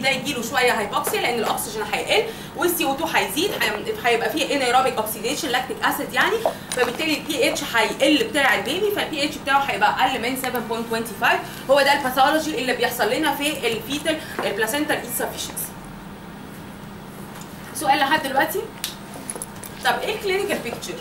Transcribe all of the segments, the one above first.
ده يجيله شويه هايبوكسيا لان الاكسجين هيقل والسي او 2 هيزيد هي- هيبقى فيه انيروبيك اوكسيديشن لاكتيك اسيد يعني فبالتالي البي اتش هيقل بتاع البيبي فالبي اتش بتاعه هيبقى اقل من 7.25 هو ده الباثولوجي اللي بيحصل لنا في الفيتال البلاسنتال انسفشنسي سؤال لحد دلوقتي طب ايه الكلينيكال بيكتشر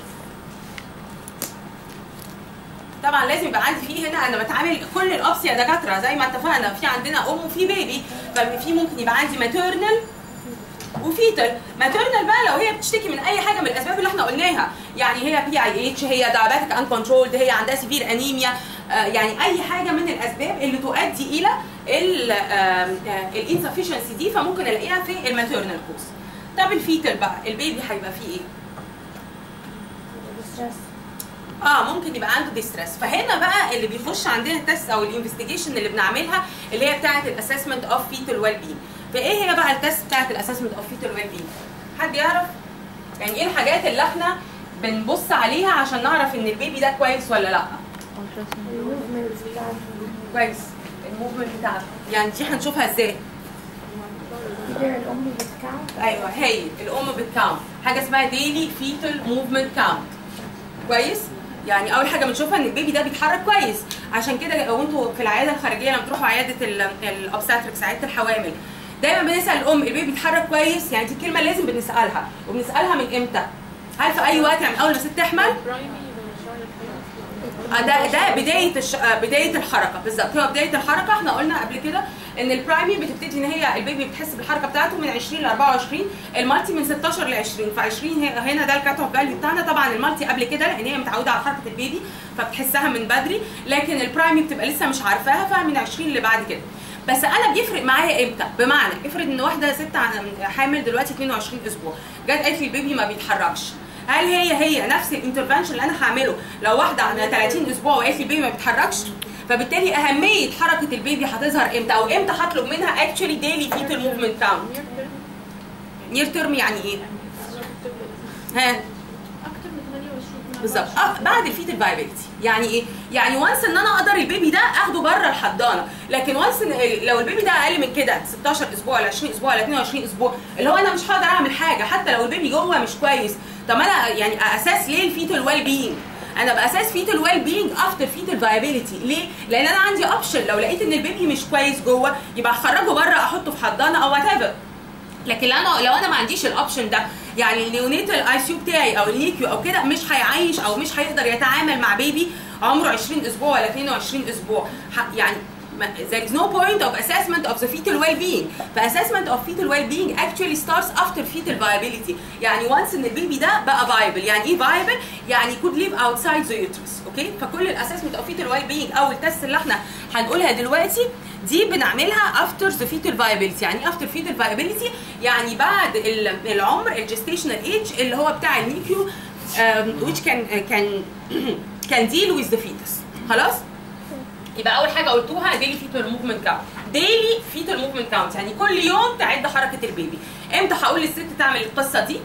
طبعا لازم يبقى عندي فيه هنا انا بتعامل كل الاوبس يا دكاتره زي ما اتفقنا في عندنا ام وفي بيبي ففي ممكن يبقى عندي ماتيرنال وفيتال ماتيرنال بقى لو هي بتشتكي من اي حاجه من الاسباب اللي احنا قلناها يعني هي بي اي اتش هي دايابيتك ان كنترولد هي عندها سيفير انيميا آه، يعني اي حاجه من الاسباب اللي تؤدي الى الانسفشنسي دي فممكن الاقيها في الماتيرنال كوز طب الفيتال بقى البيبي هيبقى فيه ايه؟ اه ممكن يبقى عنده ديستريس فهنا بقى اللي بيخش عندنا التست او الانفستيجيشن اللي بنعملها اللي هي بتاعه الاسسمنت اوف فيتال ويل بين فايه هي بقى التست بتاعه الاسسمنت اوف فيتال ويل بين حد يعرف يعني ايه الحاجات اللي احنا بنبص عليها عشان نعرف ان البيبي ده كويس ولا لا كويس الموفمنت بتاعته يعني دي هنشوفها ازاي الأم بتكعب ايوه هي الام بتكاونت حاجه اسمها ديلي فيتال موفمنت كاونت كويس يعني اول حاجه بنشوفها ان البيبي ده بيتحرك كويس عشان كده لو انتوا في العياده الخارجيه لما تروحوا عياده الاوبستاتريكس عياده الحوامل دايما بنسال الام البيبي بيتحرك كويس يعني دي الكلمه اللي لازم بنسالها وبنسالها من امتى هل في اي وقت يعني من اول ما الست تحمل آه، ده ده بدايه الش... آه، بدايه الحركه بالظبط هو بدايه الحركه احنا قلنا قبل كده ان البرايمي بتبتدي ان هي البيبي بتحس بالحركه بتاعته من 20 ل 24 المالتي من 16 ل 20 ف 20 هي- هنا ده الكات اوف فاليو بتاعنا طبعا المالتي قبل كده لان هي متعوده على حركه البيبي فبتحسها من بدري لكن البرايمي بتبقى لسه مش عارفاها فمن 20 اللي بعد كده بس انا بيفرق معايا امتى بمعنى افرض ان واحده ست عن- حامل دلوقتي 22 اسبوع جت قالت لي البيبي ما بيتحركش هل هي هي نفس الانترفنشن اللي انا هعمله لو واحده عندها 30 اسبوع وقالت لي البيبي ما بيتحركش فبالتالي اهميه حركه البيبي هتظهر امتى او امتى هطلب منها اكشولي ديلي فيتال موفمنت كاونت نير تيرم يعني ايه ها اكتر من 28 بالظبط آه، بعد الفيتال فايبيلتي يعني ايه يعني وانس ان انا اقدر البيبي ده اخده بره الحضانه لكن وانس ان لو البيبي ده اقل من كده 16 اسبوع ولا 20 اسبوع ولا 22 اسبوع اللي هو انا مش هقدر اعمل حاجه حتى لو البيبي جوه مش كويس طب انا يعني اساس ليه الفيتال ويل بينج انا باساس فيتال ويل بينج افتر فيتال فايبيليتي ليه لان انا عندي اوبشن لو لقيت ان البيبي مش كويس جوه يبقى هخرجه بره احطه في حضانه او وات ايفر لكن لو انا لو انا ما عنديش الاوبشن ده يعني النيونيتال اي سي يو بتاعي او النيكيو او كده مش هيعيش او مش هيقدر يتعامل مع بيبي عمره 20 اسبوع ولا 22 اسبوع ح- يعني ما- there is no point of assessment of the fetal well-being ف assessment of fetal well-being actually starts after fetal viability يعني once ان البيبي ده بقى viable يعني ايه viable يعني could live outside the uterus اوكي فكل الاسسمنت of fetal well-being او التست اللي احنا هنقولها دلوقتي دي بنعملها after the fetal viability يعني after fetal viability يعني بعد ال- العمر الجستيشنال ايج اللي هو بتاع النيكيو um, which can can can deal with the fetus خلاص يبقى اول حاجه قلتوها ديلي فيتال موفمنت كاونت ديلي فيتال موفمنت كاونت يعني كل يوم تعد حركه البيبي امتى هقول للست تعمل القصه دي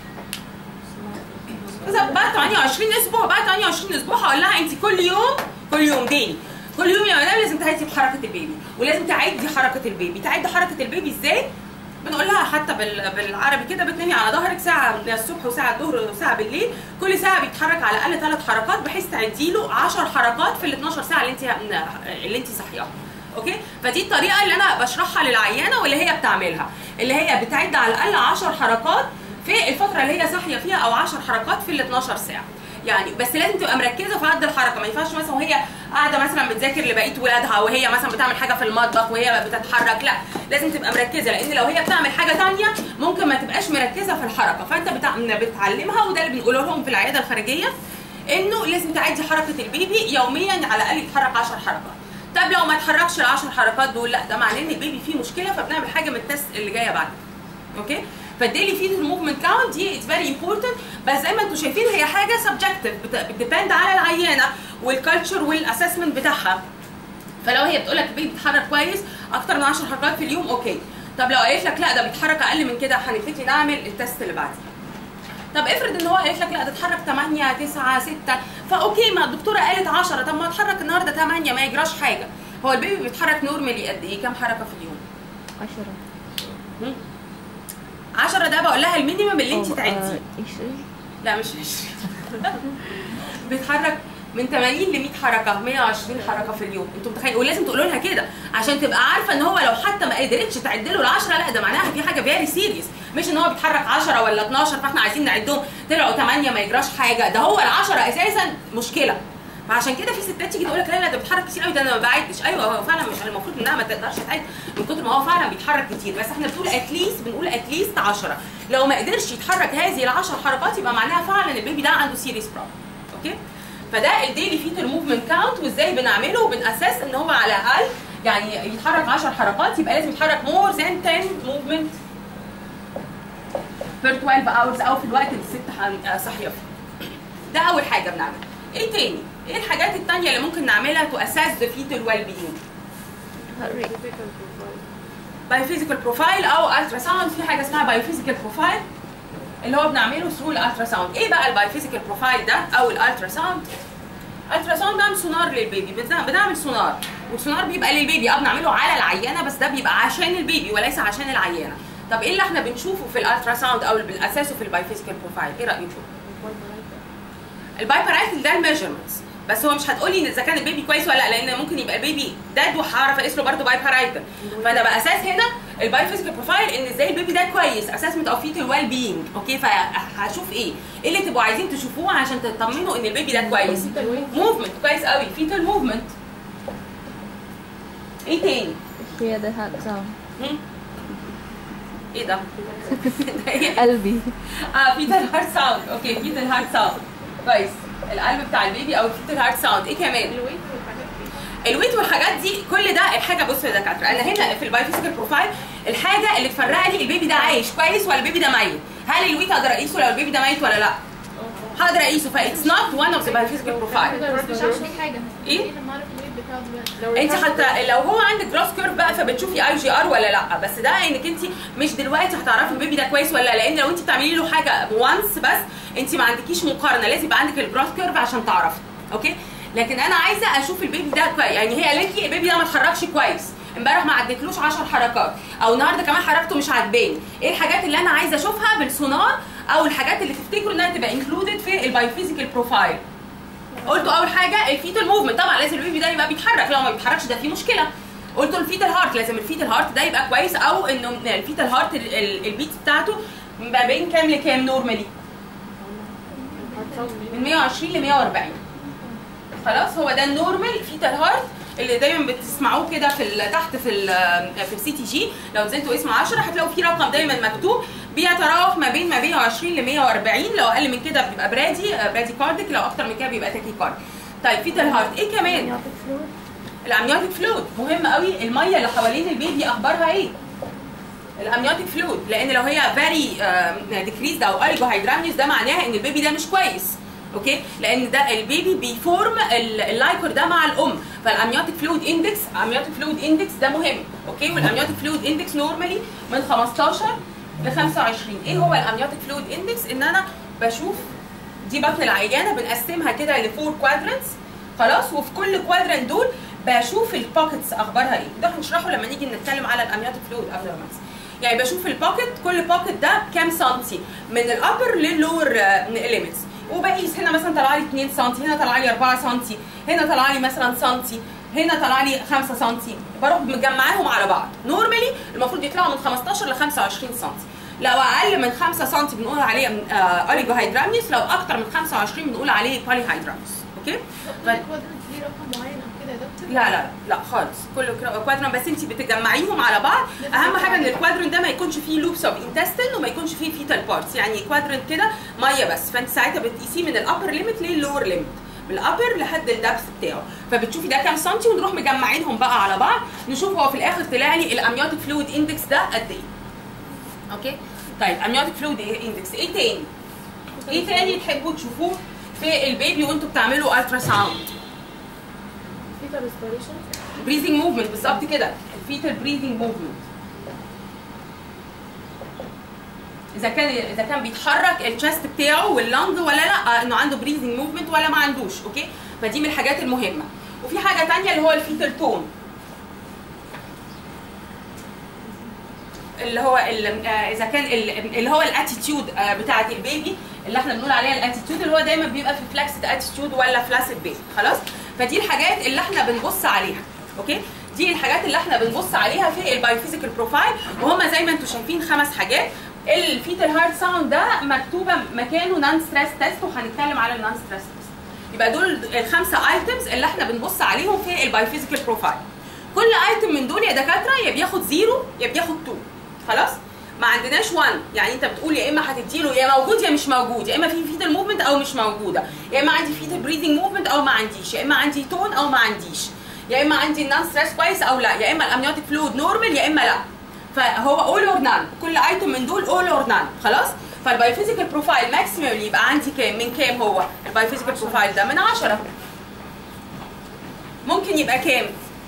بالظبط بعد 28 اسبوع بعد 28 اسبوع هقول لها انت كل يوم كل يوم ديلي كل يوم يا مدام لازم تعدي بحركه البيبي ولازم تعدي حركه البيبي تعدي حركه البيبي ازاي بنقول لها حتى بال- بالعربي كده بتنامي على ظهرك ساعه الصبح وساعه الظهر وساعه بالليل كل ساعه بيتحرك على الاقل ثلاث حركات بحيث تعدي له 10 حركات في ال 12 ساعه اللي انت اللي انت صاحياها اوكي فدي الطريقه اللي انا بشرحها للعيانه واللي هي بتعملها اللي هي بتعد على الاقل 10 حركات في الفتره اللي هي صاحيه فيها او 10 حركات في ال 12 ساعه يعني بس لازم تبقى مركزه في عد الحركه ما ينفعش مثلا وهي قاعده مثلا بتذاكر لبقيه ولادها وهي مثلا بتعمل حاجه في المطبخ وهي بتتحرك لا لازم تبقى مركزه لان لو هي بتعمل حاجه تانية ممكن ما تبقاش مركزه في الحركه فانت بتع- بتعلمها وده اللي بنقوله لهم في العياده الخارجيه انه لازم تعدي حركه البيبي يوميا على الاقل يتحرك 10 حركات طب لو ما اتحركش ال 10 حركات دول لا ده معناه ان البيبي فيه مشكله فبنعمل حاجه من التست اللي جايه بعد اوكي فالديلي فيد الموفمنت كاونت دي اتس فيري امبورتنت بس زي ما انتم شايفين هي حاجه سبجكتيف بتديبند على العيانه والكالتشر والاسسمنت بتاعها فلو هي بتقول لك البيبي بيتحرك كويس اكتر من 10 حركات في اليوم اوكي طب لو قالت لك لا ده بيتحرك اقل من كده هنبتدي نعمل التست اللي بعديه طب افرض ان هو قالت لك لا ده اتحرك 8 9 6 فاوكي ما الدكتوره قالت 10 طب ما اتحرك النهارده 8 ما يجراش حاجه هو البيبي بيتحرك نورمالي قد ايه كام حركه في اليوم هم؟ 10 ده بقول لها المينيمم اللي انت أو، تعديه آه، 20 لا مش 20 بيتحرك من 80 ل 100 حركه 120 حركه في اليوم انتوا متخيلين ولازم تقولوا لها كده عشان تبقى عارفه ان هو لو حتى ما قدرتش تعد له ال 10 لا ده معناها في حاجه فيري سيريس مش ان هو بيتحرك 10 ولا 12 فاحنا عايزين نعدهم طلعوا 8 ما يجراش حاجه ده هو ال 10 اساسا مشكله فعشان كده في ستات تيجي تقول لك لا لا ده بيتحرك كتير قوي ده انا ما بعدش ايوه هو فعلا مش المفروض انها ما تقدرش تعد من كتر ما هو فعلا بيتحرك كتير بس احنا بنقول اتليست بنقول اتليست 10 لو ما قدرش يتحرك هذه ال 10 حركات يبقى معناها فعلا البيبي ده عنده سيريس بروبلم اوكي فده الديلي فيتال موفمنت كاونت وازاي بنعمله وبنأسس ان هو على الاقل يعني يتحرك 10 حركات يبقى لازم يتحرك مور ذان 10 موفمنت بير 12 اورز او في الوقت اللي الست ح- آه، صاحيه فيه ده اول حاجه بنعملها ايه تاني ايه الحاجات التانية اللي ممكن نعملها تو اساس ذا فيتال ويل بينج بايوفيزيكال بروفايل او الترا ساوند في حاجه اسمها بايوفيزيكال بروفايل اللي هو بنعمله ثرو الالترا ساوند ايه بقى البايوفيزيكال بروفايل ده او الالترا ساوند الترا ساوند بنعمل سونار للبيبي بنع- بنعمل سونار والسونار بيبقى للبيبي اه بنعمله على العيانه بس ده بيبقى عشان البيبي وليس عشان العيانه طب ايه اللي احنا بنشوفه في الالترا ساوند او اللي بنأسسه في البايوفيزيكال بروفايل ايه رايكم البايبرايتل ده الميجرمنتس بس هو مش هتقولي ان اذا كان البيبي كويس ولا لا لان ممكن يبقى البيبي داد وهعرف اقيس له برضه بايبرايتل فانا باساس هنا البايوفيزيكال بروفايل ان ازاي البيبي ده كويس اسسمنت اوف فيتال ويل بينج اوكي فهشوف ايه ايه اللي تبقوا عايزين تشوفوه عشان تطمنوا ان البيبي ده كويس موفمنت كويس قوي فيتال موفمنت ايه تاني hear the heart sound هم؟ ايه ده؟ ده إيه؟ قلبي اه فيتال هارت ساوند اوكي فيتال هارت ساوند كويس القلب بتاع البيبي او الفيتال هارت ساوند ايه كمان؟ الويت والحاجات دي الويت والحاجات دي كل ده الحاجه بصوا يا دكاتره انا هنا في البايوفيزيكال بروفايل الحاجه اللي تفرق لي البيبي ده عايش كويس ولا البيبي ده ميت هل الويت اقدر اقيسه لو البيبي ده ميت ولا لا هقدر اقيسه فايتس نوت وان اوف ذا بايوفيزيكال بروفايل ما تعرفش حاجه إيه؟ لما اعرف الويت بتاعه دلوقتي انت حتى لو هو عندك جراس كيرف بقى فبتشوفي اي جي ار ولا لا بس ده انك انت مش دلوقتي هتعرفي البيبي ده كويس ولا لا لان لو انت بتعملي له حاجه وانس بس انت ما عندكيش مقارنه لازم يبقى عندك الجراس كيرف عشان تعرفي اوكي لكن انا عايزه اشوف البيبي ده كويس يعني هي قالت لي البيبي ده ما اتحركش كويس امبارح ما عدتلوش 10 حركات او النهارده كمان حركته مش عاجباني ايه الحاجات اللي انا عايزه اشوفها بالسونار او الحاجات اللي تفتكروا انها تبقى انكلودد في البايوفيزيكال بروفايل قلتوا اول حاجه الفيتال موفمنت طبعا لازم البيبي ده يبقى بيتحرك لو ما بيتحركش ده فيه مشكله قلتوا الفيتال هارت لازم الفيتال هارت ده يبقى كويس او انه الفيتال هارت ال- ال- البيت بتاعته ما بين كام لكام نورمالي من 120 ل 140 خلاص هو ده النورمال فيتال هارت اللي دايما بتسمعوه كده في ال- تحت في ال في السي تي جي لو نزلتوا اسم 10 هتلاقوا في رقم دايما مكتوب بيتراوح ما بين ما 120 ل 140 لو اقل من كده بيبقى برادي آه، برادي كارديك لو اكتر من كده بيبقى تاكي كارد طيب فيتال هارت ايه كمان الامنيوتيك فلويد مهم قوي الميه اللي حوالين البيبي اخبارها ايه الامنيوتيك فلويد لان لو هي فيري ديكريزد او اوليجو هيدرامنيوس ده معناها ان البيبي ده مش كويس اوكي لان ده البيبي بيفورم ال- اللايكور ده مع الام فالامنيوتيك فلويد اندكس امنيوتيك فلويد اندكس ده مهم اوكي والامنيوتيك فلويد اندكس نورمالي من 15 ل 25 ايه هو الامنيوتيك فلويد اندكس ان انا بشوف دي بطن العيانه بنقسمها كده لفور كوادرنتس خلاص وفي كل كوادرنت دول بشوف البوكيتس اخبارها ايه ده هنشرحه لما نيجي نتكلم على الامنيوتيك فلويد قبل ما انسى يعني بشوف البوكيت كل بوكيت ده كام سنتي من الابر للور ليميتس وبقيس هنا مثلا طلع لي 2 سم هنا طلع لي 4 سم هنا طلع لي مثلا سنتي هنا طلع لي 5 سم بروح مجمعاهم على بعض نورمالي المفروض يطلعوا من 15 ل 25 سم لو اقل من 5 سم بنقول عليه اوليجو هيدرامنيوس لو اكتر من 25 بنقول عليه بالي هيدرامنيوس اوكي ف- كوادرنت ليه رقم معين او كده يا دكتور لا لا لا خالص كل كوادرن بس انت بتجمعيهم على بعض اهم حاجه ان الكوادرن ده ما يكونش فيه لوبس اوف انتستين وما يكونش فيه فيتال بارتس يعني كوادرن كده ميه بس فانت ساعتها بتقيسيه من الابر ليميت للور ليميت من الابر لحد الدبس بتاعه فبتشوفي ده كام سنتي ونروح مجمعينهم بقى على بعض نشوف هو في الاخر طلع لي الامنيوتيك فلويد اندكس ده قد ايه اوكي طيب امنيوتيك فلويد اندكس ايه تاني ايه تاني تحبوا تشوفوه في البيبي وانتوا بتعملوا الترا ساوند فيتا ريسبيريشن بريزنج موفمنت بالظبط كده الفيتال بريزنج موفمنت اذا كان اذا كان بيتحرك الشست بتاعه واللنج ولا لا انه عنده بريزنج موفمنت ولا ما عندوش اوكي فدي من الحاجات المهمه وفي حاجه تانية اللي هو الفيتال تون اللي هو ال- آه، اذا كان ال- اللي هو الاتيتيود بتاعه البيبي اللي احنا بنقول عليها الاتيتيود اللي هو دايما بيبقى في فلاكسد اتيتيود ولا فلاسد بيبي خلاص فدي الحاجات اللي احنا بنبص عليها اوكي دي الحاجات اللي احنا بنبص عليها في البايوفيزيكال بروفايل وهم زي ما انتم شايفين خمس حاجات الفيتال هارت ساوند ده مكتوبه مكانه نان ستريس تيست وهنتكلم على النان ستريس تيست يبقى دول الخمسه ايتمز اللي احنا بنبص عليهم في البايوفيزيكال بروفايل كل ايتم من دول يا دكاتره يا بياخد زيرو يا بياخد 2 خلاص ما عندناش 1 يعني انت بتقول يا اما هتديله يا موجود يا مش موجود يا اما في فيتال موفمنت او مش موجوده يا اما عندي فيتال بريذنج موفمنت او ما عنديش يا اما عندي تون او ما عنديش يا اما عندي النان ستريس كويس او لا يا اما الامنيوتيك فلويد نورمال يا اما لا فهو اول اور نان كل ايتم من دول اول اور نان خلاص فالبايوفيزيكال بروفايل ماكسيمم يبقى عندي كام من كام هو البايوفيزيكال بروفايل ده من 10 ممكن يبقى كام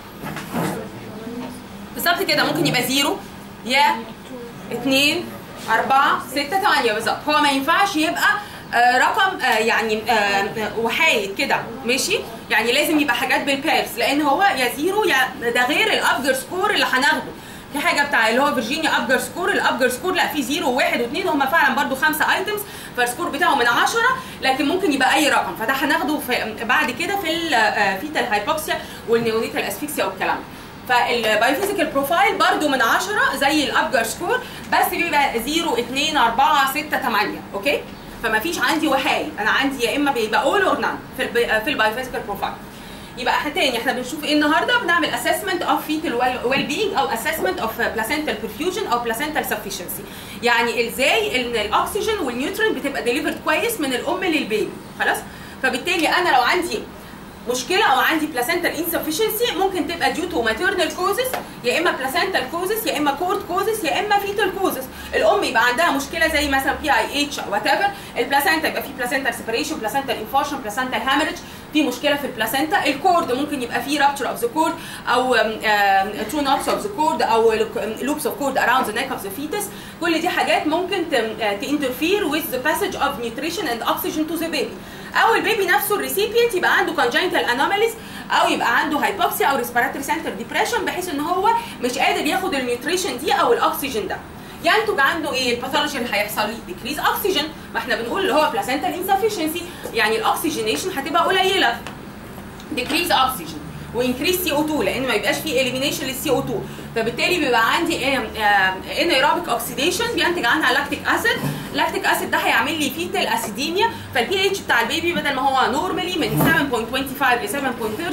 بالظبط كده ممكن يبقى زيرو يا اتنين أربعة ستة تمانية بالظبط هو ما ينفعش يبقى آه، رقم آه، يعني آه، وحايد كده ماشي يعني لازم يبقى حاجات بالبيرس لان هو يا زيرو يا ده غير الابجر سكور اللي هناخده في حاجه بتاع اللي هو فيرجينيا ابجر سكور الابجر سكور لا في زيرو وواحد واثنين هم فعلا برضو خمسه ايتمز فالسكور بتاعه من 10 لكن ممكن يبقى اي رقم فده هناخده في بعد كده في الفيتال هايبوكسيا والنيونيتال اسفيكسيا والكلام ده فالبايوفيزيكال بروفايل برضو من 10 زي الابجر سكور بس بيبقى 0 2 4 6 8 اوكي فما فيش عندي وحايد انا عندي يا اما بيبقى اول اور نان في البي في البايوفيزيكال بروفايل يبقى احنا تاني احنا بنشوف ايه النهارده بنعمل اسسمنت اوف فيتال ويل بينج او اسسمنت اوف بلاسنتال perfusion او بلاسنتال sufficiency يعني ازاي ان الاكسجين والنيوترين بتبقى ديليفرد كويس من الام للبيبي خلاص فبالتالي انا لو عندي مشكله او عندي بلاسنتال insufficiency ممكن تبقى ديو تو ماتيرنال كوزز يا اما بلاسنتال كوزز يا اما كورد كوزز يا اما فيتال كوزز الام يبقى عندها مشكله زي مثلا بي اي اتش او وات ايفر البلاسنتا يبقى في بلاسنتال سيبريشن بلاسنتال انفارشن بلاسنتال هامرج في مشكله في البلاسنتا الكورد ممكن يبقى في رابتشر اوف ذا كورد او تو نوتس اوف ذا كورد او لوبس اوف كورد اراوند ذا نيك اوف ذا فيتس كل دي حاجات ممكن تانترفير with the passage of nutrition and oxygen to the baby او البيبي نفسه الريسيبينت يبقى عنده congenital anomalies او يبقى عنده هايبوكسيا او respiratory center depression بحيث ان هو مش قادر ياخد النيوتريشن دي او الاكسجين ده ينتج عنده ايه الباثولوجي اللي هيحصل لي ديكريز اكسجين ما احنا بنقول اللي هو بلاسنتال insufficiency يعني الاكسجينيشن هتبقى قليله ديكريز اكسجين وانكريز سي او 2 لان ما يبقاش في اليمينيشن للسي او 2 فبالتالي بيبقى عندي انيروبيك اوكسيديشن بينتج عنها لاكتيك اسيد لاكتيك اسيد ده هيعمل لي فيتال اسيديميا فالبي اتش بتاع البيبي بدل ما هو نورمالي من 7.25 ل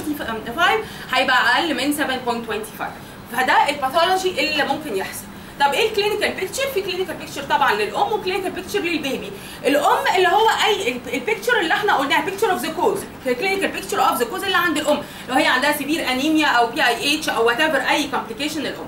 7.35 هيبقى اقل من 7.25 فده الباثولوجي اللي ممكن يحصل طب ايه الكلينيكال بيكتشر في كلينيكال بيكتشر طبعا للام وكلينيكال بيكتشر للبيبي الام اللي هو اي البيكتشر اللي احنا قلناها بيكتشر اوف ذا كوز كلينيكال بيكتشر اوف ذا كوز اللي عند الام لو هي عندها سيفير انيميا او بي اي اتش او وات ايفر اي كومبليكيشن للام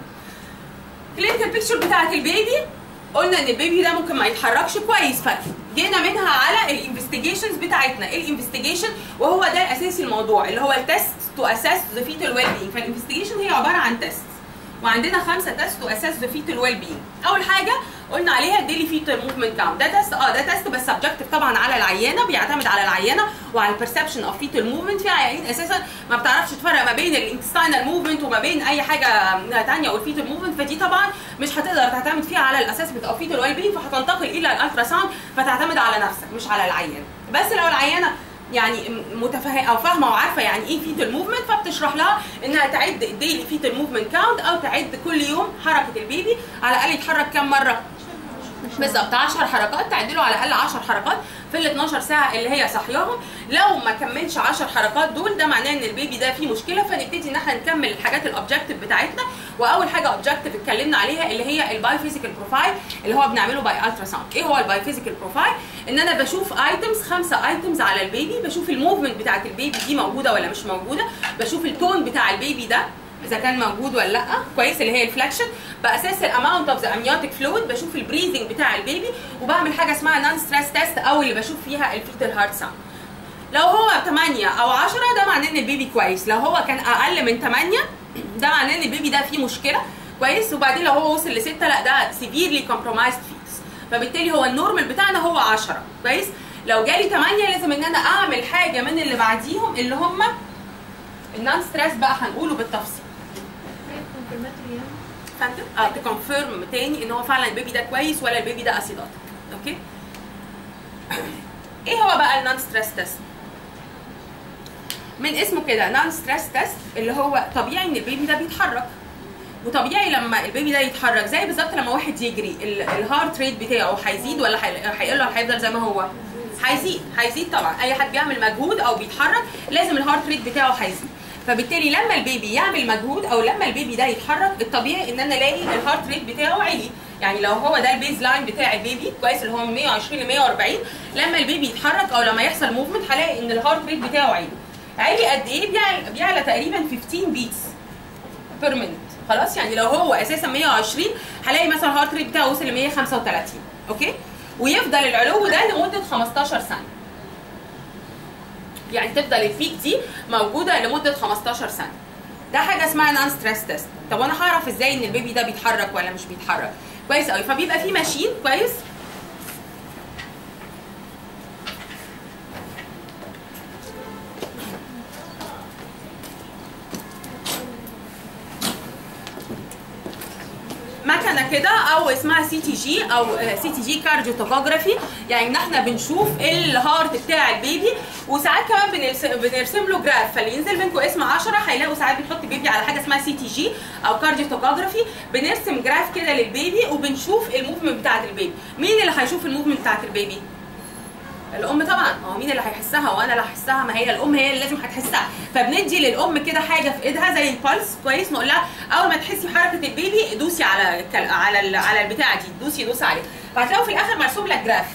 كلينيكال بيكتشر بتاعت البيبي قلنا ان البيبي ده ممكن ما يتحركش كويس فجينا منها على الانفستيجيشنز بتاعتنا ايه الانفستيجيشن وهو ده اساس الموضوع اللي هو التست تو اساس ذا فيتال ويل بينج فالانفستيجيشن هي عباره عن تيست وعندنا خمسه تيست تو اساس ذا فيتال ويل بينج اول حاجه قلنا عليها الديلي فيتال موفمنت كاونت ده تيست اه ده تيست بس سبجكتيف طبعا على العيانه بيعتمد على العيانه وعلى البرسبشن اوف فيتال موفمنت في عيانين اساسا ما بتعرفش تفرق ما بين الانتستينال موفمنت وما بين اي حاجه ثانيه او الفيتال موفمنت فدي طبعا مش هتقدر تعتمد فيها على الاسسمنت اوف فيتال ويل بينج فهتنتقل الى الالترا ساوند فتعتمد على نفسك مش على العيان بس لو العيانه يعني متفهم او فاهمه وعارفه يعني ايه فيتال موفمنت فبتشرح لها انها تعد الديلي فيتال موفمنت كاونت او تعد كل يوم حركه البيبي على الاقل يتحرك كام مره بالظبط 10 حركات تعدله على الاقل 10 حركات في ال 12 ساعه اللي هي صحياهم لو ما كملش 10 حركات دول ده معناه ان البيبي ده فيه مشكله فنبتدي ان احنا نكمل الحاجات الاوبجكتيف بتاعتنا واول حاجه اوبجكتيف اتكلمنا عليها اللي هي الباي فيزيكال بروفايل اللي هو بنعمله باي الترا ساوند ايه هو الباي فيزيكال بروفايل ان انا بشوف ايتمز خمسه ايتمز على البيبي بشوف الموفمنت بتاعت البيبي دي موجوده ولا مش موجوده بشوف التون بتاع البيبي ده اذا كان موجود ولا لا كويس اللي هي الفلكشن باساس الاماونت اوف ذا امنيوتيك فلويد بشوف البريزنج بتاع البيبي وبعمل حاجه اسمها نون ستريس تيست او اللي بشوف فيها الفيتال هارت ساوند لو هو 8 او 10 ده معناه ان البيبي كويس لو هو كان اقل من 8 ده معناه ان البيبي ده فيه مشكله كويس وبعدين لو هو وصل ل 6 لا ده سيفيرلي كومبرومايزد فيتس فبالتالي هو النورمال بتاعنا هو 10 كويس لو جالي 8 لازم ان انا اعمل حاجه من اللي بعديهم اللي هم النون ستريس بقى هنقوله بالتفصيل فهمت؟ اه تكونفيرم تاني ان هو فعلا البيبي ده كويس ولا البيبي ده اسيداتيك اوكي ايه هو بقى النون ستريس تيست من اسمه كده نون ستريس تيست اللي هو طبيعي ان البيبي ده بيتحرك وطبيعي لما البيبي ده يتحرك زي بالظبط لما واحد يجري ال- الهارت ريت بتاعه هيزيد ولا هي- هيقل ولا هيفضل زي ما هو هيزيد هيزيد طبعا اي حد بيعمل مجهود او بيتحرك لازم الهارت ريت بتاعه هيزيد فبالتالي لما البيبي يعمل مجهود او لما البيبي ده يتحرك الطبيعي ان انا الاقي الهارت ريت بتاعه عالي يعني لو هو ده البيز لاين بتاع البيبي كويس اللي هو من 120 ل 140 لما البيبي يتحرك او لما يحصل موفمنت هلاقي ان الهارت ريت بتاعه عالي عالي قد ايه بيعلى, بيعلى تقريبا 15 بيتس بير مينت خلاص يعني لو هو اساسا 120 هلاقي مثلا الهارت ريت بتاعه وصل ل 135 اوكي ويفضل العلو ده لمده 15 ثانيه يعني تفضل البيك دي موجوده لمده 15 ثانيه ده حاجه اسمها نون ستريس تيست طب وانا هعرف ازاي ان البيبي ده بيتحرك ولا مش بيتحرك كويس قوي فبيبقى في ماشين كويس مكنه كده او اسمها سي تي جي او سي تي جي كارديوتوفوجرافي يعني ان احنا بنشوف الهارت بتاع البيبي وساعات كمان بنرسم, بنرسم له جراف فاللي ينزل منكم اسم 10 هيلاقوا ساعات بنحط بيبي على حاجه اسمها سي تي جي او كارديوتوفوجرافي بنرسم جراف كده للبيبي وبنشوف الموفمنت بتاعت البيبي مين اللي هيشوف الموفمنت بتاعت البيبي الام طبعا ما هو مين اللي هيحسها وانا اللي هحسها ما هي الام هي اللي لازم هتحسها فبندي للام كده حاجه في ايدها زي البلس كويس نقول لها اول ما تحسي بحركه البيبي دوسي على الكل- على ال- على البتاعه دي دوسي دوسي عليها فهتلاقوا في الاخر مرسوم لك جراف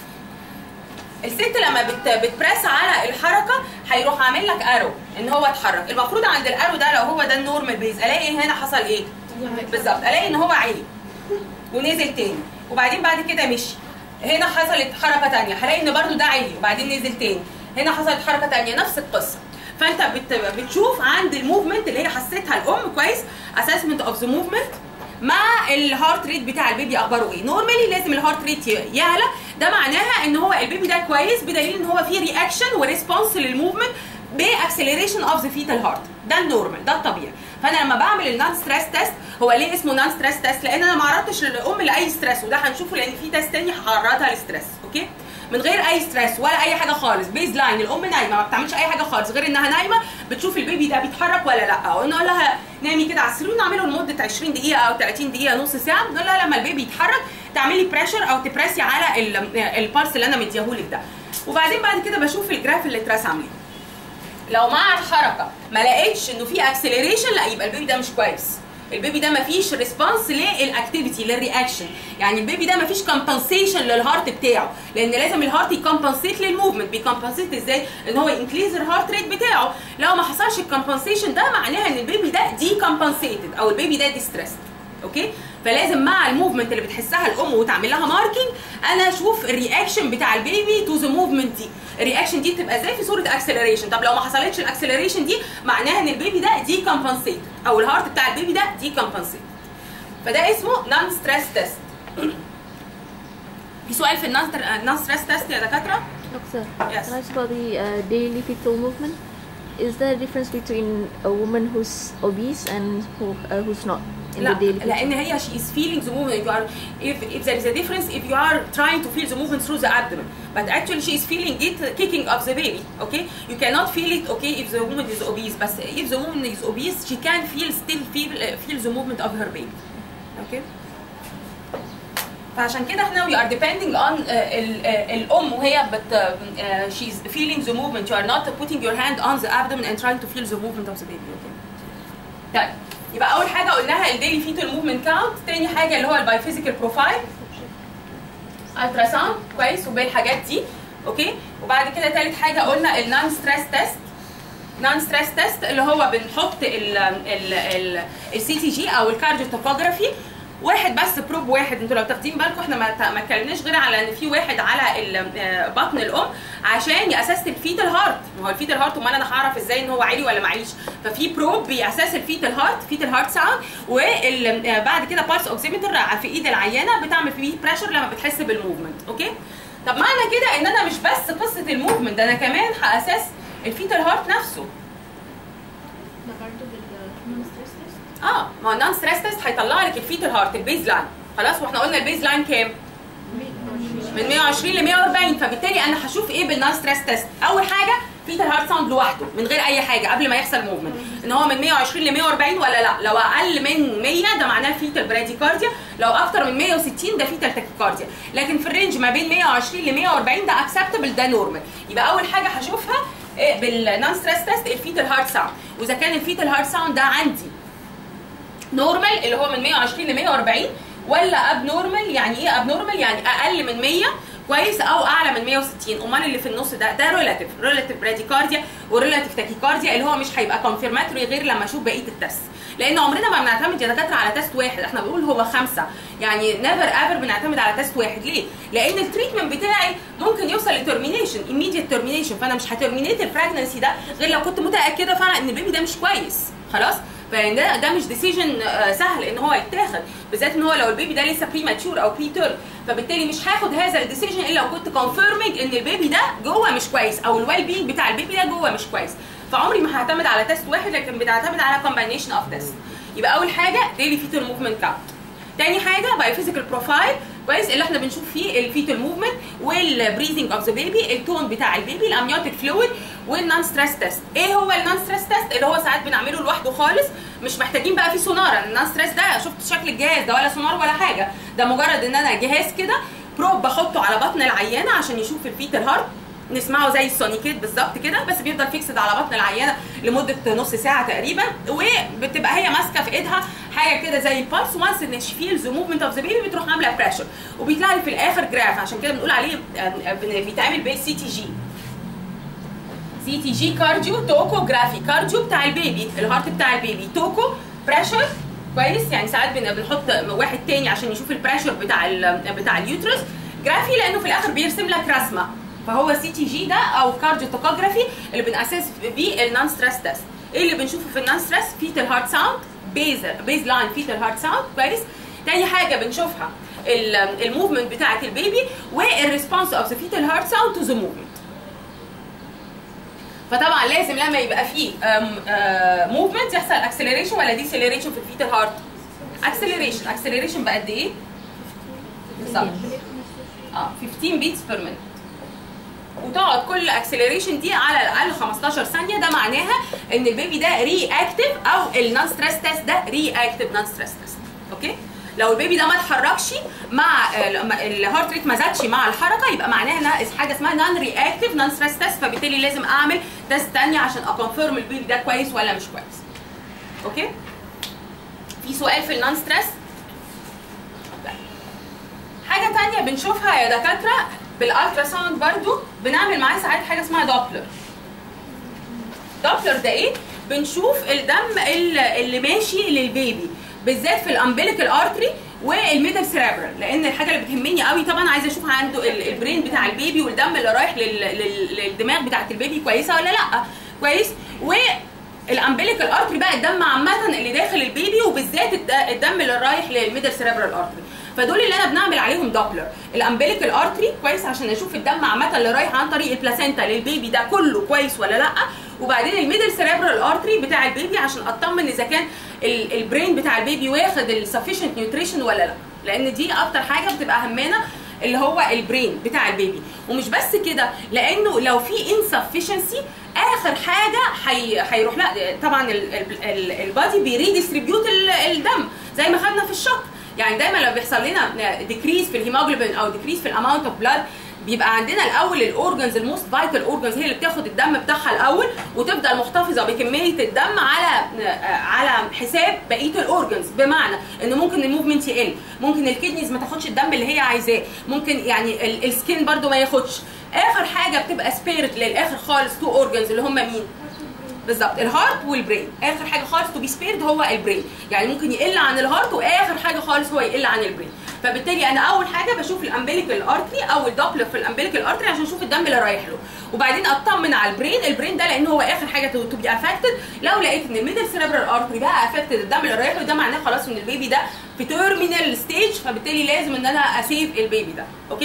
الست لما بت بتبرس على الحركه هيروح عامل لك ارو ان هو اتحرك المفروض عند الارو ده لو هو ده النورمال بيز الاقي هنا حصل ايه بالظبط الاقي ان هو عالي ونزل تاني وبعدين بعد كده مشي هنا حصلت حركه تانية هلاقي ان برضو ده عالي وبعدين نزل تاني هنا حصلت حركه تانية نفس القصه فانت بت... بتشوف عند الموفمنت اللي هي حسيتها الام كويس اسسمنت اوف ذا موفمنت مع الهارت ريت بتاع البيبي اخباره ايه نورمالي لازم الهارت ريت يعلى ده معناها ان هو البيبي ده كويس بدليل ان هو فيه رياكشن وريسبونس للموفمنت باكسلريشن اوف ذا فيتال هارت ده النورمال ده الطبيعي فانا لما بعمل النون ستريس تيست هو ليه اسمه نون ستريس تيست لان انا ما عرضتش للام لاي ستريس وده هنشوفه لان في تيست تاني هعرضها للستريس اوكي من غير اي ستريس ولا اي حاجه خالص بيز لاين الام نايمه ما بتعملش اي حاجه خالص غير انها نايمه بتشوف البيبي ده بيتحرك ولا لا ونقول لها نامي كده على السرير ونعمله لمده 20 دقيقه او 30 دقيقه نص ساعه نقول لها لما البيبي يتحرك تعملي بريشر او تبرسي على ال- البلس اللي انا مديهولك ده وبعدين بعد كده بشوف الجراف اللي اترسم لي لو مع الحركه ما لقيتش انه في اكسلريشن لا يبقى البيبي ده مش كويس البيبي ده مفيش ريسبونس للاكتيفيتي للرياكشن يعني البيبي ده مفيش كومبنسيشن للهارت بتاعه لان لازم الهارت يكمبنسيت للموفمنت بيكمبنسيت ازاي ان هو انكريز الهارت ريت بتاعه لو ما حصلش الكومبنسيشن ده معناها ان البيبي ده دي كومبنسيتد او البيبي ده ديستريسد اوكي فلازم مع الموفمنت اللي بتحسها الام وتعمل لها ماركينج انا اشوف الرياكشن بتاع البيبي تو ذا موفمنت دي الرياكشن دي بتبقى ازاي في صوره اكسلريشن طب لو ما حصلتش الاكسلريشن دي معناها ان البيبي ده دي كومبنسيت او الهارت بتاع البيبي ده دي كومبنسيت فده اسمه نون ستريس تيست في سؤال في النون ستريس تيست يا دكاتره Doctor, Yes. can I ask about the uh, daily fetal movement? Is there a difference between a woman who's obese and who uh, who's not in لا the daily fetal? لان هي she is feeling the movement you are if if there is a difference if you are trying to feel the movement through the abdomen but actually she is feeling it kicking of the baby okay you cannot feel it okay if the woman is obese but if the woman is obese she can feel still feel uh, feel the movement of her baby okay فعشان كده احنا we are depending on uh, ال, uh, الام وهي بت uh, she's feeling the movement you are not putting your hand on the abdomen and trying to feel the movement of the baby okay طيب يبقى اول حاجه قلناها الديلي فيتال موفمنت كاونت تاني حاجه اللي هو الباي فيزيكال بروفايل الترا ساوند كويس وبالحاجات دي اوكي وبعد كده تالت حاجه قلنا النون ستريس تيست نون ستريس تيست اللي هو بنحط ال ال السي تي جي او الكارديوتوفوجرافي واحد بس بروب واحد انتوا لو تاخدين بالكم احنا ما ما اتكلمناش غير على ان في واحد على ال- آه، بطن الام عشان ياسس الفيتال هارت ما هو الفيتال هارت امال انا هعرف ازاي ان هو عالي ولا معليش ففي بروب بياسس الفيتال هارت فيتال هارت ساوند وبعد كده بالس اوكسيمتر في ايد العيانه بتعمل فيه بريشر لما بتحس بالموفمنت اوكي طب معنى كده ان انا مش بس قصه الموفمنت ده انا كمان هاسس الفيتال هارت نفسه ده برضه بالهيومن ستريس تيست اه ما هو النون ستريس تيست هيطلع لك الفيتال هارت البيز لاين خلاص واحنا قلنا البيز لاين كام؟ من 120 ل 140 فبالتالي انا هشوف ايه بالنون ستريس تيست اول حاجه فيتال هارت ساوند لوحده من غير اي حاجه قبل ما يحصل موفمنت ان هو من 120 ل 140 ولا لا لو اقل من 100 ده معناه فيتال براديكارديا لو اكتر من 160 ده فيتال تاكيكارديا لكن في الرينج ما بين 120 ل 140 ده اكسبتبل ده نورمال يبقى اول حاجه هشوفها إيه بالنون ستريس تيست الفيتال هارت ساوند واذا كان الفيتال هارت ساوند ده عندي نورمال اللي هو من 120 ل 140 ولا اب نورمال يعني ايه اب نورمال يعني اقل من 100 كويس او اعلى من 160 امال اللي في النص ده ده ريلاتيف ريلاتيف براديكارديا وريلاتيف تاكيكارديا اللي هو مش هيبقى كونفيرماتوري غير لما اشوف بقيه التست لان عمرنا ما بنعتمد يا دكاتره على تيست واحد احنا بنقول هو خمسه يعني نيفر ايفر بنعتمد على تيست واحد ليه؟ لان التريتمنت بتاعي ممكن يوصل لترمينيشن immediate ترمينيشن فانا مش هترمينيت البراجنسي ده غير لو كنت متاكده فعلا ان البيبي ده مش كويس خلاص فده ده مش ديسيجن سهل ان هو يتاخد بالذات ان هو لو البيبي ده لسه بري ماتشور او بري تيرم فبالتالي مش هاخد هذا الديسيجن الا لو كنت كونفيرمينج ان البيبي ده جوه مش كويس او الويل بينج بتاع البيبي ده جوه مش كويس فعمري ما هعتمد على تيست واحد لكن بتعتمد على كومباينيشن اوف تيست يبقى اول حاجه ديلي فيتال موفمنت كاونت تاني حاجه باي فيزيكال بروفايل كويس اللي احنا بنشوف فيه الفيتال موفمنت والبريزنج اوف ذا بيبي التون بتاع البيبي الامنيوتيك فلويد والنون ستريس تيست ايه هو النون ستريس تيست اللي هو ساعات بنعمله لوحده خالص مش محتاجين بقى فيه سونار النون ستريس ده شفت شكل الجهاز ده ولا سونار ولا حاجه ده مجرد ان انا جهاز كده بروب بحطه على بطن العيانه عشان يشوف الفيتال هارت نسمعه زي السونيكيت بالظبط كده بس بيفضل فيكسد على بطن العيانه لمده نص ساعه تقريبا وبتبقى هي ماسكه في ايدها حاجه كده زي البالس وانس ان شي فيلز موفمنت اوف ذا بيبي بتروح عامله بريشر وبيطلع لي في الاخر جراف عشان كده بنقول عليه آه، بيتعمل بالسي تي جي سي تي جي كارديو توكوجرافي كارديو بتاع البيبي الهارت بتاع البيبي توكو بريشر كويس يعني ساعات بن- بنحط واحد تاني عشان يشوف البريشر بتاع ال بتاع اليوترس جرافي لانه في الاخر بيرسم لك رسمه فهو سي تي جي ده او كارديو توكوجرافي اللي بناسس بيه النون ستريس تيست ايه اللي بنشوفه في النون ستريس فيتال هارت ساوند بيز بيز لاين فيتال هارت ساوند كويس تاني حاجه بنشوفها الموفمنت بتاعت البيبي والريسبونس اوف ذا فيتال هارت ساوند تو ذا موفمنت فطبعا لازم لما يبقى فيه موفمنت يحصل اكسلريشن ولا ديسلريشن في الفيتال هارت اكسلريشن اكسلريشن بقد ايه بالظبط اه 15 بيتس بير مينت وتقعد كل اكسلريشن دي على الاقل 15 ثانيه ده معناها ان البيبي ده ري اكتف او النون ستريس تيست ده ري اكتف نون ستريس تيست اوكي لو البيبي ده ما اتحركش مع آه، لما الهارت ريت ما زادش مع الحركه يبقى معناها انها حاجه اسمها نون رياكتيف نون ستريس تيست فبالتالي لازم اعمل تيست ثانيه عشان اكونفيرم البيبي ده كويس ولا مش كويس اوكي في سؤال في النون ستريس لا. حاجه تانية بنشوفها يا دكاتره بالالترا ساوند برضو بنعمل معاه ساعات حاجه اسمها دوبلر دوبلر ده ايه بنشوف الدم ال- اللي ماشي للبيبي بالذات في الامبليكال ارتري والميدل سيريبرال لان الحاجه اللي بتهمني قوي طبعا عايزه اشوف عنده ال- البرين بتاع البيبي والدم اللي رايح لل- لل- للدماغ بتاعت البيبي كويسه ولا لا كويس و الامبليكال ارتري بقى الدم عامه اللي داخل البيبي وبالذات الد- الدم اللي رايح للميدل سيريبرال ارتري فدول اللي انا بنعمل عليهم دوبلر الامبليكال ارتري كويس عشان اشوف الدم عامه اللي رايح عن طريق البلاسينتا للبيبي ده كله كويس ولا لا وبعدين الميدل سيريبرال ارتري بتاع البيبي عشان اطمن اذا كان ال- البرين بتاع البيبي واخد السفيشنت نيوتريشن ولا لا لان دي اكتر حاجه بتبقى همانه اللي هو البرين بتاع البيبي ومش بس كده لانه لو في insufficiency اخر حاجه هي- هيروح لا طبعا البادي بيريديستريبيوت الدم زي ما خدنا في الشق يعني دايما لو بيحصل لنا ديكريز في الهيموجلوبين او ديكريز في الاماونت اوف بلاد بيبقى عندنا الاول الاورجنز الموست فايتال اورجنز هي اللي بتاخد الدم بتاعها الاول وتفضل محتفظه بكميه الدم على على حساب بقيه الاورجنز بمعنى ان ممكن الموفمنت يقل ممكن الكدنيز ما تاخدش الدم اللي هي عايزاه ممكن يعني ال- السكين برضو ما ياخدش اخر حاجه بتبقى سبيرت للاخر خالص تو اورجنز اللي هم مين بالظبط الهارت والبرين اخر حاجه خالص تو بي سبيرد هو البرين يعني ممكن يقل عن الهارت واخر حاجه خالص هو يقل عن البرين فبالتالي انا اول حاجه بشوف الامبليكال ارتري او الدوبلر في الامبليكال ارتري عشان اشوف الدم اللي رايح له وبعدين اطمن على البرين البرين ده لان هو اخر حاجه تو بي افكتد لو لقيت ان الميدل سيريبرال ارتري بقى افكتد الدم اللي رايح له ده معناه خلاص ان البيبي ده في تيرمينال ستيج فبالتالي لازم ان انا اسيف البيبي ده اوكي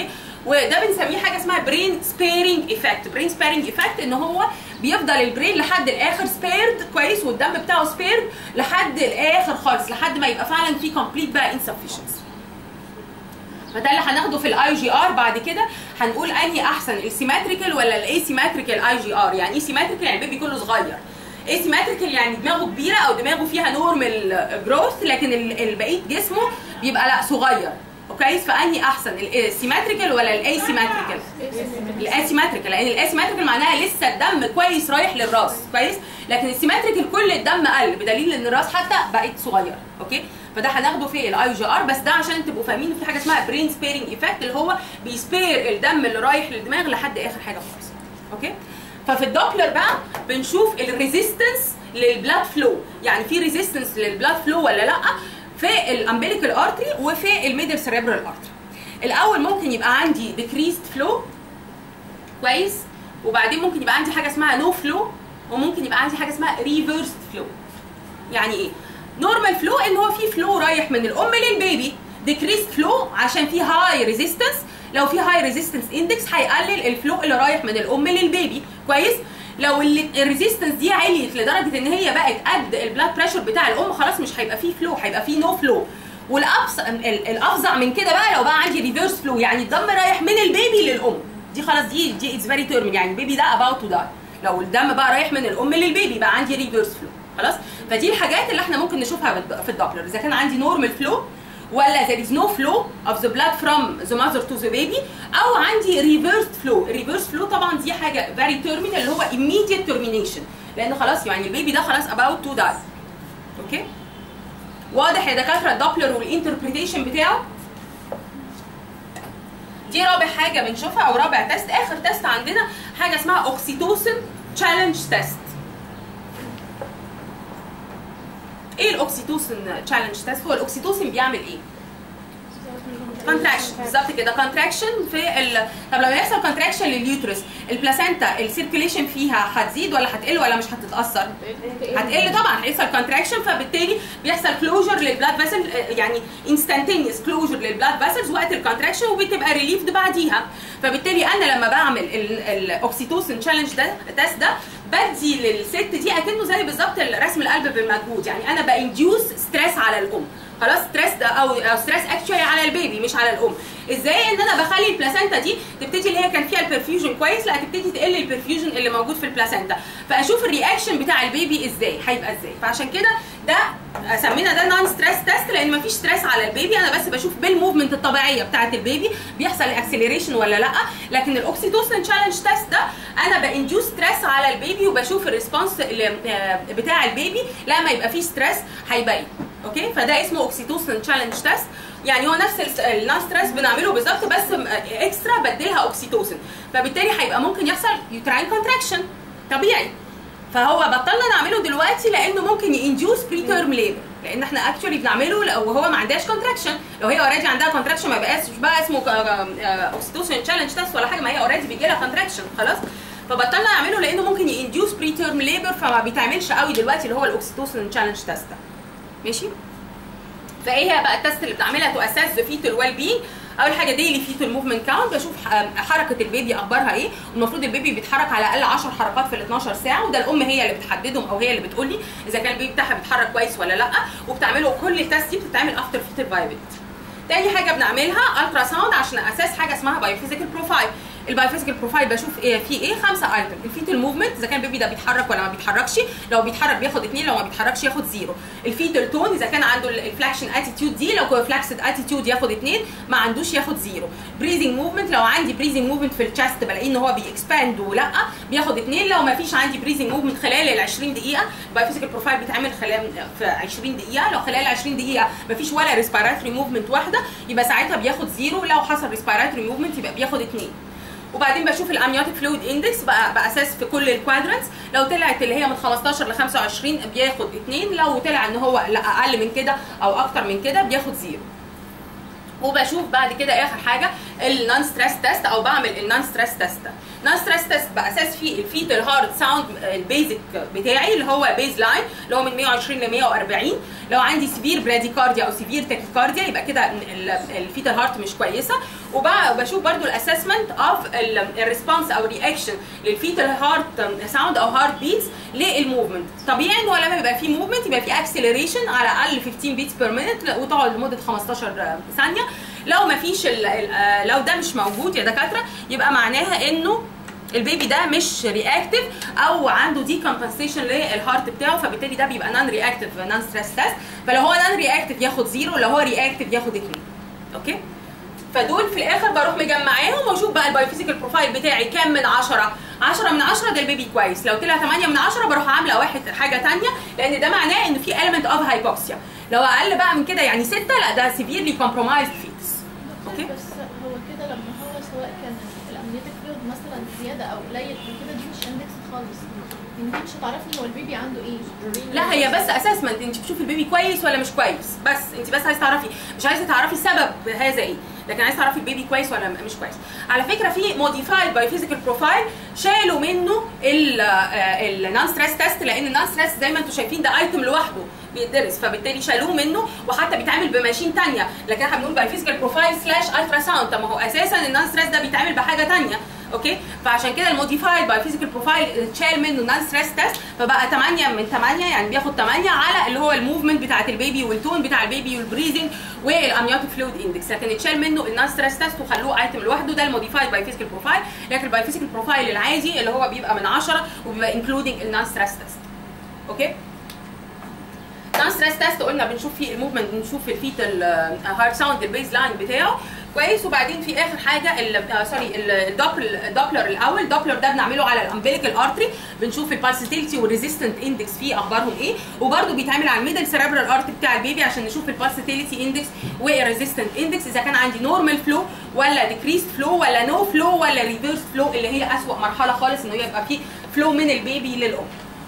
وده بنسميه حاجه اسمها برين سبيرنج ايفكت برين سبيرنج ايفكت ان هو بيفضل البرين لحد الاخر سبيرد كويس والدم بتاعه سبيرد لحد الاخر خالص لحد ما يبقى فعلا في كومبليت بقى انسفشنسي فده اللي هناخده في الاي جي ار بعد كده هنقول انهي احسن السيمتريكال ولا الايسيمتريكال اي جي ار يعني ايه سيمتريكال يعني البيبي كله صغير اسيمتريكال يعني دماغه كبيره او دماغه فيها نورمال جروث لكن ال- البقيه جسمه بيبقى لا صغير كويس فانهي احسن السيمتريكال ولا الايسيمتريكال الاسيمتريكال لان الاسيمتريكال معناها لسه الدم كويس رايح للراس كويس لكن السيمتريكال كل الدم قل بدليل ان الراس حتى بقت صغير اوكي فده هناخده في الاي جي ار بس ده عشان تبقوا فاهمين إن في حاجه اسمها برين سبيرنج ايفكت اللي هو بيسبير الدم اللي رايح للدماغ لحد اخر حاجه خالص اوكي ففي الدوبلر بقى بنشوف الريزيستنس للبلاد فلو يعني في ريزيستنس للبلاد فلو ولا لا في الامبليكال ارتري وفي الميدل سيريبرال ارتري الاول ممكن يبقى عندي ديكريست فلو كويس وبعدين ممكن يبقى عندي حاجه اسمها نو فلو وممكن يبقى عندي حاجه اسمها ريفرس فلو يعني ايه نورمال فلو ان هو في فلو رايح من الام للبيبي ديكريست فلو عشان في هاي ريزيستنس لو في هاي ريزيستنس اندكس هيقلل الفلو اللي رايح من الام للبيبي كويس لو الريزيستنس دي عليت لدرجه ان هي بقت قد البلاد بريشر بتاع الام خلاص مش هيبقى فيه فلو هيبقى فيه نو فلو والابصع الافظع من كده بقى لو بقى عندي ريفرس فلو يعني الدم رايح من البيبي للام دي خلاص دي دي اتس فيري تيرمين يعني البيبي ده اباوت تو داي لو الدم بقى رايح من الام للبيبي بقى عندي ريفرس فلو خلاص فدي الحاجات اللي احنا ممكن نشوفها بالد- في الدوبلر اذا كان عندي نورمال فلو ولا there is no flow of the blood from the mother to the baby او عندي reversed flow الريفرس فلو طبعا دي حاجه very terminal اللي هو immediate termination لان خلاص يعني البيبي ده خلاص about to die اوكي واضح يا دكاتره الدوبلر والانتربريتيشن بتاعه دي رابع حاجه بنشوفها او رابع تيست اخر تيست عندنا حاجه اسمها اوكسيتوسن تشالنج تيست ايه الاوكسيتوسن تشالنج تيست هو الاوكسيتوسن بيعمل ايه كونتراكشن بالظبط كده كونتراكشن في ال... طب لو يحصل كونتراكشن لليوترس البلاسينتا السيركيليشن فيها هتزيد ولا هتقل ولا مش هتتاثر؟ هتقل طبعا هيحصل كونتراكشن فبالتالي بيحصل كلوجر للبلاد فيسل يعني انستانتينيوس كلوجر للبلاد فيسلز وقت الكونتراكشن وبتبقى ريليفد بعديها فبالتالي انا لما بعمل الاوكسيتوسن تشالنج ده تيست ده بدي للست دي اكنه زي بالظبط رسم القلب بالمجهود يعني انا بانديوس ستريس على الام خلاص ستريس ده او او ستريس اكشولي على البيبي مش على الام ازاي ان انا بخلي البلاسينتا دي تبتدي اللي هي كان فيها البرفيوجن كويس لا تبتدي تقل البرفيوجن اللي موجود في البلاسينتا فاشوف الرياكشن بتاع البيبي ازاي هيبقى ازاي فعشان كده ده سمينا ده نون ستريس تيست لان مفيش ستريس على البيبي انا بس بشوف بالموفمنت الطبيعيه بتاعه البيبي بيحصل اكسلريشن ولا لا لكن الاوكسيتوسن تشالنج تيست ده انا بانديوس ستريس على البيبي وبشوف الريسبونس بتاع البيبي لما يبقى فيه ستريس هيبقى ايه اوكي فده اسمه اوكسيتوسن تشالنج تيست يعني هو نفس النون ستريس بنعمله بالظبط بس م- اكسترا بديلها اوكسيتوسن فبالتالي هيبقى ممكن يحصل يوتراين كونتراكشن طبيعي فهو بطلنا نعمله دلوقتي لانه ممكن ينديوس بري تيرم ليبر لان احنا اكشولي بنعمله لو هو ما عندهاش كونتراكشن لو هي اوريدي عندها كونتراكشن ما بقاش مش بقى اسمه اوكسيتوسن تشالنج تيست ولا حاجه ما هي اوريدي بيجي لها كونتراكشن خلاص فبطلنا نعمله لانه ممكن ينديوس بري تيرم ليبر فما بيتعملش قوي دلوقتي اللي هو الاوكسيتوسن تشالنج تيست ده ماشي فايه هي بقى التست اللي بتعملها تو اساس ذا فيتال ويل بينج اول حاجه ديلي فيتال موفمنت كاونت بشوف ح- حركه البيبي اخبارها ايه والمفروض البيبي بيتحرك على الاقل 10 حركات في ال 12 ساعه وده الام هي اللي بتحددهم او هي اللي بتقول لي اذا كان البيبي بتاعها بيتحرك كويس ولا لا وبتعمله كل التست دي بتتعمل افتر فيتال فايبت تاني حاجه بنعملها الترا ساوند عشان اساس حاجه اسمها بايوفيزيكال بروفايل البايوفيزيكال بروفايل بشوف ايه في ايه خمسه ايتم الفيتال موفمنت اذا كان البيبي ده بيتحرك ولا ما بيتحركش لو بيتحرك بياخد اثنين لو ما بيتحركش ياخد زيرو الفيتال تون اذا كان عنده الفلاكشن اتيتيود دي لو فلاكسد اتيتيود ياخد اثنين ما عندوش ياخد زيرو بريزنج موفمنت لو عندي بريزنج موفمنت في الشست بلاقيه ان هو بيكسباند ولا بياخد اثنين لو ما فيش عندي بريزنج موفمنت خلال ال 20 دقيقه البايوفيزيكال بروفايل بيتعمل خلال في 20 دقيقه لو خلال ال 20 دقيقه ما فيش ولا ريسبيراتوري موفمنت واحده يبقى ساعتها بياخد زيرو لو حصل ريسبيراتوري موفمنت يبقى بياخد اثنين وبعدين بشوف الامنيوتيك فلويد اندكس بقى باساس في كل الكوادرنتس لو طلعت اللي هي من 15 ل 25 بياخد 2 لو طلع ان هو لا اقل من كده او اكتر من كده بياخد زيرو وبشوف بعد كده اخر حاجه النون ستريس تيست او بعمل النون ستريس تيست نون ستريس تيست باساس فيه الفيتال هارت ساوند البيزك بتاعي اللي هو بيز لاين اللي هو من 120 ل 140 لو عندي سيفير براديكارديا او سيفير تاكيكارديا يبقى كده الفيتال هارت مش كويسه وبشوف برضو الاسسمنت اوف الريسبونس او رياكشن للفيتال هارت ساوند او هارت بيتس للموفمنت طبيعي ان هو لما يبقى في موفمنت يبقى في اكسلريشن على الاقل 15 بيتس بير مينت وتقعد لمده 15 ثانيه لو ما فيش ال- ال- آه، لو ده مش موجود يا دكاتره يبقى معناها انه البيبي ده مش رياكتيف او عنده دي كومبنسيشن للهارت بتاعه فبالتالي ده بيبقى نون رياكتيف نون ستريس تيست فلو هو نون رياكتيف ياخد زيرو لو هو رياكتيف ياخد 2 اوكي فدول في الاخر بروح مجمعاهم واشوف بقى البايوفيزيكال بروفايل بتاعي كام من 10 10 من 10 ده البيبي كويس لو طلع 8 من 10 بروح عامله واحد حاجه ثانيه لان ده معناه ان في element اوف هايبوكسيا لو اقل بقى من كده يعني 6 لا ده سيفيرلي كومبرومايزد فيتس اوكي أوكي. بس هو كده لما هو سواء كان الامنيتك فلويد مثلا زياده او قليل كده دي مش اندكس خالص يعني دي مش هتعرفني هو البيبي عنده ايه لا هي بس اسسمنت انت بتشوفي البيبي كويس ولا مش كويس بس انت بس عايزه تعرفي مش عايزه تعرفي سبب هذا ايه لكن عايزه تعرفي البيبي كويس ولا مش كويس على فكره في موديفايد باي فيزيكال بروفايل شالوا منه النون ستريس تيست لان النون ستريس زي ما انتم شايفين ده ايتم لوحده بيدرس فبالتالي شالوه منه وحتى بيتعمل بماشين ثانيه لكن احنا بنقول باي فيزيكال بروفايل سلاش الترا ساوند طب ما هو اساسا النون ستريس ده بيتعمل بحاجه ثانيه اوكي فعشان كده الموديفايد باي فيزيكال بروفايل اتشال منه نون ستريس تيست فبقى 8 من 8 يعني بياخد 8 على اللي هو الموفمنت بتاعت البيبي والتون بتاع البيبي والبريزنج والامنيوتيك فلويد اندكس لكن اتشال منه النون ستريس تيست وخلوه ايتم لوحده ده الموديفايد باي فيزيكال بروفايل لكن الباي فيزيكال بروفايل العادي اللي هو بيبقى من 10 وبيبقى انكلودنج النون ستريس تيست اوكي نون ستريس تيست قلنا بنشوف فيه الموفمنت بنشوف الفيتال هارت ساوند البيز لاين بتاعه كويس وبعدين في اخر حاجه ال- آه، سوري ال- الدوبلر الدوبلر الاول الدوبلر ده بنعمله على الامبليكال ارتري بنشوف البالسيتيلتي والريزيستنت اندكس فيه اخبارهم ايه وبرده بيتعمل على الميدل سيريبرال ارتري بتاع البيبي عشان نشوف البالسيتيلتي اندكس والريزيستنت اندكس اذا كان عندي نورمال فلو ولا ديكريست فلو ولا نو فلو ولا ريفيرس فلو اللي هي اسوأ مرحله خالص انه يبقى فيه فلو من البيبي للام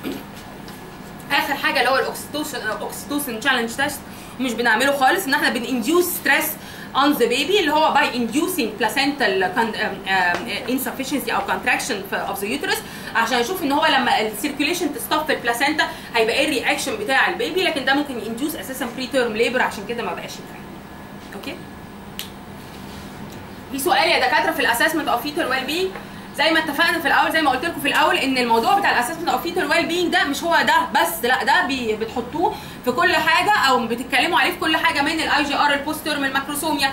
اخر حاجه اللي هو الاوكسيتوسن اوكسيتوسن تشالنج تيست مش بنعمله خالص ان احنا بننديوس ستريس on the baby اللي هو by inducing placental con- um, um, insufficiency او contraction في- of the uterus عشان اشوف ان هو لما السيركيوليشن تستوب في البلاسينتا هيبقى ايه الرياكشن بتاع البيبي لكن ده ممكن ينديوس اساسا بري تيرم ليبر عشان كده ما بقاش ينفع اوكي في سؤال يا دكاتره في الاسسمنت اوف فيتال ويل بينج زي ما اتفقنا في الاول زي ما قلت لكم في الاول ان الموضوع بتاع الاسسمنت اوف فيتال ويل بينج ده مش هو ده بس لا ده بي بتحطوه في كل حاجه او بتتكلموا عليه في كل حاجه من الاي جي ار البوسترم الماكروسوميا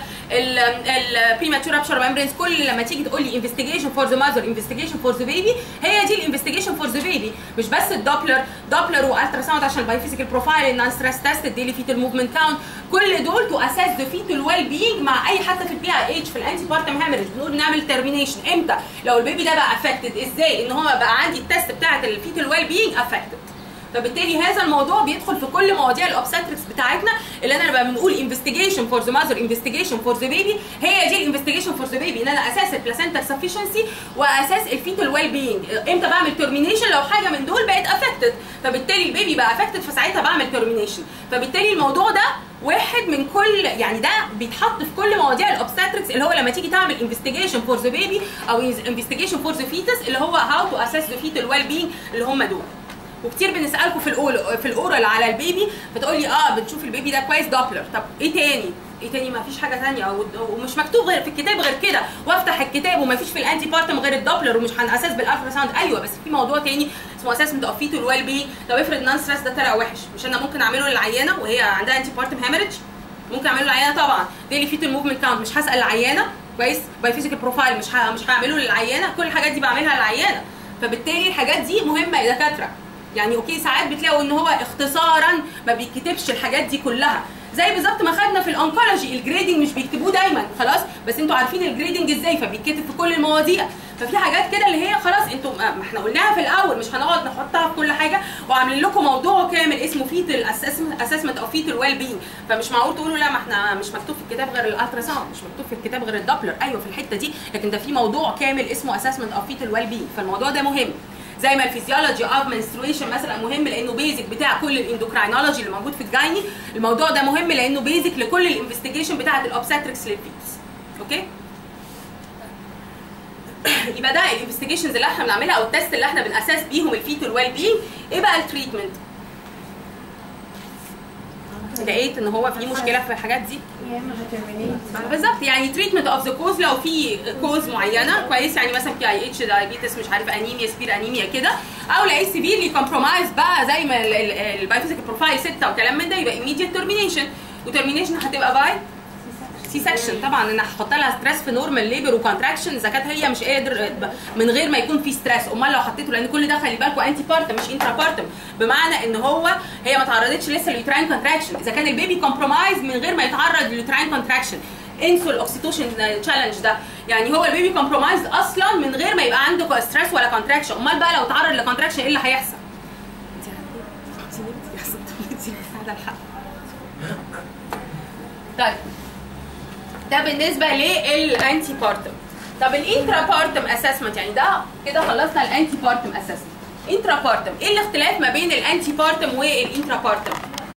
البريماتور رابشر ميمبرينز كل لما تيجي تقول لي انفستيجيشن فور ذا ماذر انفستيجيشن فور ذا بيبي هي دي الانفستيجيشن فور ذا بيبي مش بس الدوبلر دوبلر والترا ساوند عشان الباي فيزيكال بروفايل النون ستريس تيست الديلي فيتال موفمنت كاونت كل دول تو اساس ذا فيتال ويل بينج مع اي حتى في البي اي اتش في الانتي بارتم هامرج بنقول نعمل ترمينيشن امتى لو البيبي ده بقى افكتد ازاي ان هو بقى عندي التست بتاعت الفيتال ويل بينج افكتد فبالتالي هذا الموضوع بيدخل في كل مواضيع الاوبستريكس بتاعتنا اللي انا بقى بنقول انفستيجيشن فور ذا ماذر انفستيجيشن فور ذا بيبي هي دي الانفستيجيشن فور ذا بيبي ان انا اساس البلاسنتا سفشنسي واساس الفيتال ويل بينج امتى بعمل ترمينيشن لو حاجه من دول بقت افكتد فبالتالي البيبي بقى افكتد فساعتها بعمل ترمينيشن فبالتالي الموضوع ده واحد من كل يعني ده بيتحط في كل مواضيع الاوبستريكس اللي هو لما تيجي تعمل انفستيجيشن فور ذا بيبي او انفستيجيشن فور ذا فيتس اللي هو هاو تو اساس ذا فيتال ويل بينج اللي هم دول وكتير بنسالكم في الاول في الاورال على البيبي فتقول لي اه بنشوف البيبي ده كويس دوبلر طب ايه تاني ايه تاني ما فيش حاجه تانية و- ومش مكتوب غير في الكتاب غير كده وافتح الكتاب وما فيش في الانتي بارتم غير الدوبلر ومش هنأساس بالالترا ساوند ايوه بس في موضوع تاني اسمه اساسمنت اوف فيتال ويل بي طب افرض نان ستريس ده طلع وحش مش انا ممكن اعمله للعيانه وهي عندها انتي بارتم هامرج ممكن اعمله للعيانه طبعا ديلي فيتال موفمنت كاونت مش هسال العيانه كويس باي فيزيكال بروفايل مش ه- مش هعمله للعيانه كل الحاجات دي بعملها للعيانه فبالتالي الحاجات دي مهمه يا دكاتره يعني اوكي ساعات بتلاقوا ان هو اختصارا ما بيتكتبش الحاجات دي كلها زي بالظبط ما خدنا في الانكولوجي الجريدنج مش بيكتبوه دايما خلاص بس انتوا عارفين الجريدنج ازاي فبيتكتب في كل المواضيع ففي حاجات كده اللي هي خلاص انتوا ما ما احنا قلناها في الاول مش هنقعد نحطها في كل حاجه وعاملين لكم موضوع كامل اسمه فيتال اسسمنت او فيتال ويل بينج فمش معقول تقولوا لا ما احنا مش مكتوب في الكتاب غير الالترا ساوند مش مكتوب في الكتاب غير الدوبلر ايوه في الحته دي لكن ده في موضوع كامل اسمه اسسمنت او فيتال ويل بينج فالموضوع ده مهم زي ما الفيزيولوجي اوف منسترويشن مثلا مهم لانه بيزك بتاع كل الاندوكراينولوجي اللي موجود في الجايني الموضوع ده مهم لانه بيزك لكل الانفستيجيشن بتاعه الاوبستريكس للفيتس اوكي يبقى ده الانفستيجيشنز اللي احنا بنعملها او التست اللي احنا بناساس بيهم الفيتال ويل بينج ايه بقى التريتمنت انديكيت ان هو في مشكله في الحاجات دي يا اما هترمينيت بالظبط يعني تريتمنت اوف ذا كوز لو في كوز معينه كويس يعني مثلا بي اي اتش دايابيتس مش عارف انيميا سبير انيميا كده او لقيت سيفيرلي كومبرومايز بقى زي ما البايوفيزيكال بروفايل 6 وكلام من ده يبقى immediate termination وترمينيشن هتبقى باي سي سكشن طبعا انا هحط لها ستريس في نورمال ليبر وكونتراكشن اذا كانت هي مش قادر من غير ما يكون في ستريس امال لو حطيته لان كل ده خلي بالكم انتي بارتم مش انترا بارتم بمعنى ان هو هي ما تعرضتش لسه لليوتراين كونتراكشن اذا كان البيبي كومبرومايز من غير ما يتعرض لليوتراين كونتراكشن انسوا الاكسيتوشن تشالنج ده يعني هو البيبي كومبرومايز اصلا من غير ما يبقى عنده ستريس ولا كونتراكشن امال بقى لو تعرض لكونتراكشن ايه اللي هيحصل؟ انت انت نمتي يا ست انت هذا الحق طيب ده بالنسبه للانتي بارتم طب الانترا بارتم اسسمنت يعني ده كده خلصنا الانتي بارتم اسسمنت انترا بارتم ايه الاختلاف ما بين الانتي بارتم والانترا بارتم